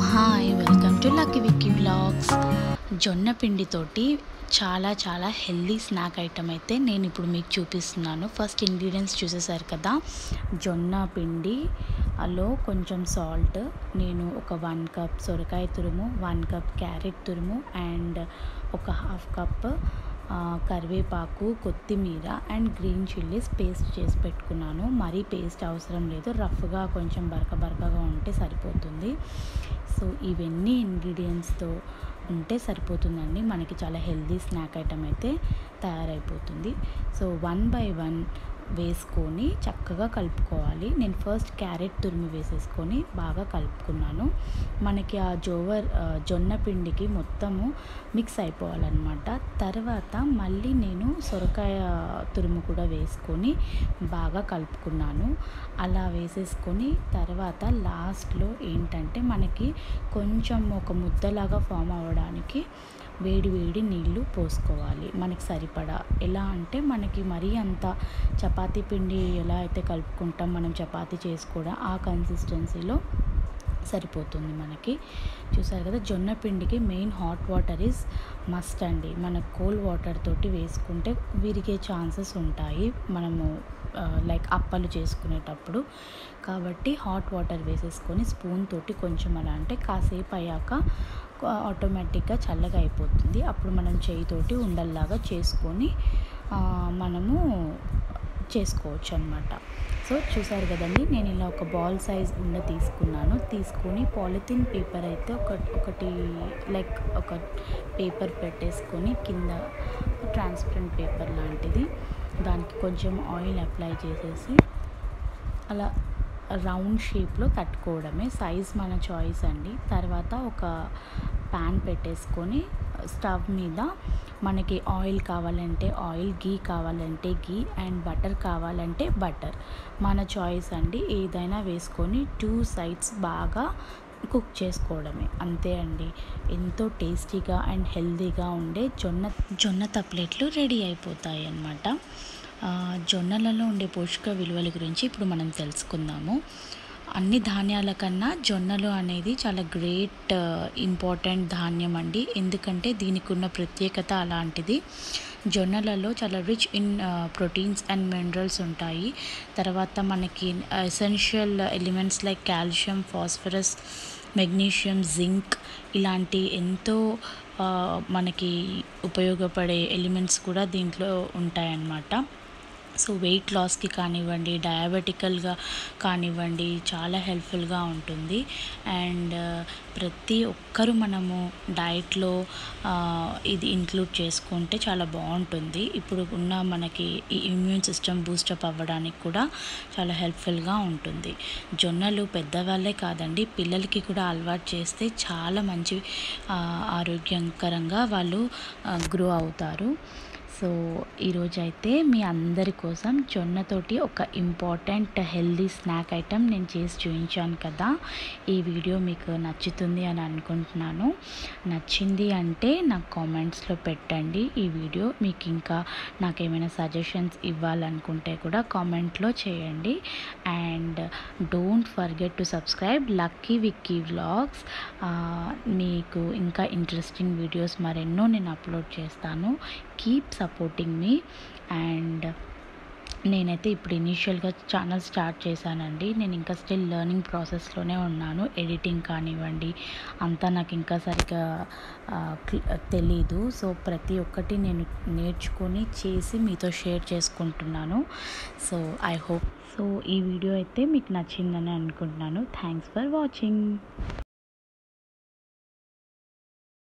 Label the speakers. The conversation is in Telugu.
Speaker 1: hi welcome to Lucky Vicky vlogs జొన్న పిండితోటి చాలా చాలా హెల్దీ స్నాక్ ఐటమ్ అయితే నేను ఇప్పుడు మీకు చూపిస్తున్నాను ఫస్ట్ ఇంగ్రీడియంట్స్ చూసేసారు కదా జొన్న పిండి లో కొంచెం సాల్ట్ నేను ఒక వన్ కప్ సొరకాయ తురుము వన్ కప్ క్యారెట్ తురుము అండ్ ఒక హాఫ్ కప్ ఆ, కరివేపాకు కొత్తిమీర అండ్ గ్రీన్ చిల్లీస్ పేస్ట్ చేసి పెట్టుకున్నాను మరీ పేస్ట్ అవసరం లేదు రఫ్గా కొంచెం బరక బరకగా ఉంటే సరిపోతుంది సో ఇవన్నీ ఇంగ్రీడియంట్స్తో ఉంటే సరిపోతుందండి మనకి చాలా హెల్దీ స్నాక్ ఐటమ్ అయితే తయారైపోతుంది సో వన్ బై వన్ వేసుకొని చక్కగా కలుపుకోవాలి నేను ఫస్ట్ క్యారెట్ తురిమి వేసేసుకొని బాగా కలుపుకున్నాను మనకి ఆ జోవర్ ఆ, జొన్న పిండికి మొత్తము మిక్స్ అయిపోవాలన్నమాట తర్వాత మళ్ళీ నేను సొరకాయ తురుము కూడా వేసుకొని బాగా కలుపుకున్నాను అలా వేసేసుకొని తర్వాత లాస్ట్లో ఏంటంటే మనకి కొంచెం ఒక ముద్దలాగా ఫామ్ అవ్వడానికి వేడి వేడి నీళ్ళు పోసుకోవాలి మనకి సరిపడా ఎలా అంటే మనకి మరీ అంత చపాతీ పిండి ఎలా అయితే కలుపుకుంటాం మనం చపాతీ చేసుకోవడం ఆ కన్సిస్టెన్సీలో సరిపోతుంది మనకి చూసారు కదా జొన్న పిండికి main hot water is must అండి మన కోల్డ్ వాటర్ తోటి వేసుకుంటే విరిగే ఛాన్సెస్ ఉంటాయి మనము లైక్ అప్పలు చేసుకునేటప్పుడు కాబట్టి హాట్ వాటర్ వేసేసుకొని స్పూన్ తోటి కొంచెం అలా అంటే కాసేపు అయ్యాక ఆటోమేటిక్గా చల్లగా అయిపోతుంది అప్పుడు మనం చేయితోటి ఉండల్లాగా చేసుకొని ఆ, మనము చేసుకోవచ్చు అనమాట సో చూసారు కదండి నేను ఇలా ఒక బాల్ సైజ్ ఉండ తీసుకున్నాను తీసుకొని పాలిథిన్ పేపర్ అయితే ఒక ఒకటి లైక్ ఒక పేపర్ పెట్టేసుకొని కింద ట్రాన్స్పరెంట్ పేపర్ లాంటిది దానికి కొంచెం ఆయిల్ అప్లై చేసేసి అలా రౌండ్ షేప్లో తట్టుకోవడమే సైజ్ మన చాయిస్ అండి తర్వాత ఒక ప్యాన్ పెట్టేసుకొని స్టవ్ మీద మనకి ఆయిల్ కావాలంటే ఆయిల్ గీ కావాలంటే గీ అండ్ బటర్ కావాలంటే బటర్ మన చాయిస్ అండి ఏదైనా వేసుకొని టూ సైడ్స్ బాగా కుక్ చేసుకోవడమే అంతే అండి ఎంతో టేస్టీగా అండ్ హెల్తీగా ఉండే జొన్న జొన్న తప్లెట్లు రెడీ అయిపోతాయి అన్నమాట ఆ, జొన్నలలో ఉండే పోషక విలువల గురించి ఇప్పుడు మనం తెలుసుకుందాము అన్ని ధాన్యాల కన్నా జొన్నలు అనేది చాలా గ్రేట్ ఇంపార్టెంట్ ధాన్యం అండి ఎందుకంటే దీనికి ఉన్న ప్రత్యేకత అలాంటిది జొన్నలలో చాలా rich in proteins and minerals ఉంటాయి తర్వాత మనకి essential elements like calcium phosphorus magnesium zinc ఇలాంటి ఎంతో ఆ, మనకి ఉపయోగపడే ఎలిమెంట్స్ కూడా దీంట్లో ఉంటాయన్నమాట సో వెయిట్ లాస్కి కానివ్వండి డయాబెటికల్గా కానివ్వండి చాలా హెల్ప్ఫుల్గా ఉంటుంది అండ్ ప్రతి ఒక్కరూ మనము డైట్లో ఇది ఇంక్లూడ్ చేసుకుంటే చాలా బాగుంటుంది ఇప్పుడు ఉన్న మనకి ఈ ఇమ్యూన్ సిస్టమ్ బూస్టప్ అవ్వడానికి కూడా చాలా హెల్ప్ఫుల్గా ఉంటుంది జొన్నలు పెద్దవాళ్ళే కాదండి పిల్లలకి కూడా అలవాటు చేస్తే చాలా మంచి ఆ, ఆరోగ్యకరంగా వాళ్ళు గ్రో అవుతారు సో ఈరోజు అయితే మీ అందరి కోసం జొన్నతోటి ఒక ఇంపార్టెంట్ హెల్దీ స్నాక్ ఐటెం నేను చేసి చూపించాను కదా ఈ వీడియో మీకు నచ్చుతుంది అని అనుకుంటున్నాను నచ్చింది అంటే నాకు కామెంట్స్లో పెట్టండి ఈ వీడియో మీకు ఇంకా నాకేమైనా సజెషన్స్ ఇవ్వాలనుకుంటే కూడా కామెంట్లో చేయండి and don't forget to subscribe Lucky Vicky vlogs మీకు ఇంకా ఇంట్రెస్టింగ్ వీడియోస్ మరెన్నో నేను అప్లోడ్ చేస్తాను కీప్ సపోర్టింగ్ మీ అండ్ నేనైతే ఇప్పుడు ఇనీషియల్గా ఛానల్ స్టార్ట్ చేశానండి నేను ఇంకా స్టిల్ లెర్నింగ్ ప్రాసెస్లోనే ఉన్నాను ఎడిటింగ్ కానివ్వండి అంతా నాకు ఇంకా సరిగ్గా ఆ, క్లి- తెలీదు సో ప్రతి ఒక్కటి నేను నేర్చుకొని చేసి మీతో షేర్ చేసుకుంటున్నాను సో ఐ హోప్ సో ఈ వీడియో అయితే మీకు నచ్చిందని అనుకుంటున్నాను థ్యాంక్స్ ఫర్ వాచింగ్